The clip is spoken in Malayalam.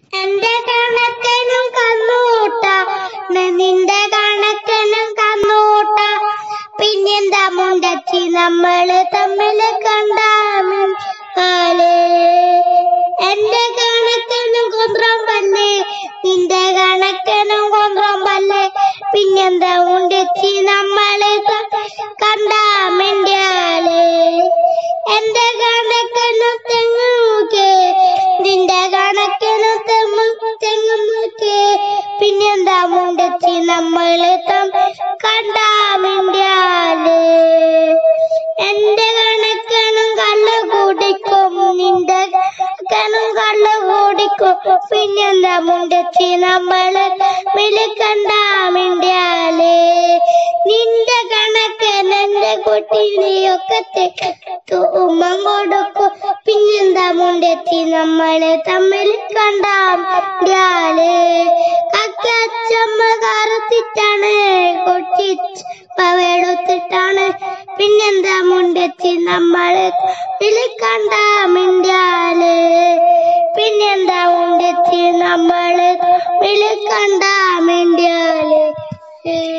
എന്റെ കണക്കനും കന്നൂട്ട നിന്റെ കണക്കനും കന്നൂട്ട പിന്നെന്താ മുണ്ടച്ചി നമ്മള് തമ്മിൽ കണ്ടാലേ എന്റെ കണക്കനും കൊന്ത്രം പല്ലേ നിന്റെ കണക്കനും കൊന്ത്രം പല്ലേ പിന്നെന്താ മുണ്ടച്ചി നമ്മള് കണ്ടാമിണ്ടാലേ എന്റെ കണക്കനും തെങ്ങുകെ നിന്റെ കണക്കനും തെങ്ങു തെങ്ങുമുക്കെ പിന്നെന്താ മുണ്ടച്ചി നമ്മള് തം കണ്ടാമിണ്ടാലേ എന്റെ കണക്കനും കള്ളു കുടിക്കും നിന്റെ കണക്കനും കള്ളു കുടിക്കും പിന്നെന്താ മുണ്ടച്ചി നമ്മള് മിലുക്കണ്ടാമിണ്ടാലേ നിന്റെ കണക്കൻ എന്റെ കുട്ടീനെയൊക്കെ ഉമ്മ കൊടുക്കും പിന്നെന്താ മുണ്ടെത്തി നമ്മള് തമ്മിൽ കണ്ടാലേ കക്കച്ചമ്മ കറുത്തിട്ടാണ് കൊട്ടി പവെടുത്തിട്ടാണ് പിന്നെന്താ മുണ്ടെത്തി നമ്മള് തമ്മിൽ കണ്ടാമിണ്ടാലേ പിന്നെന്താ മുണ്ടെത്തി നമ്മള് തമ്മിൽ കണ്ടാമിണ്ടാലേ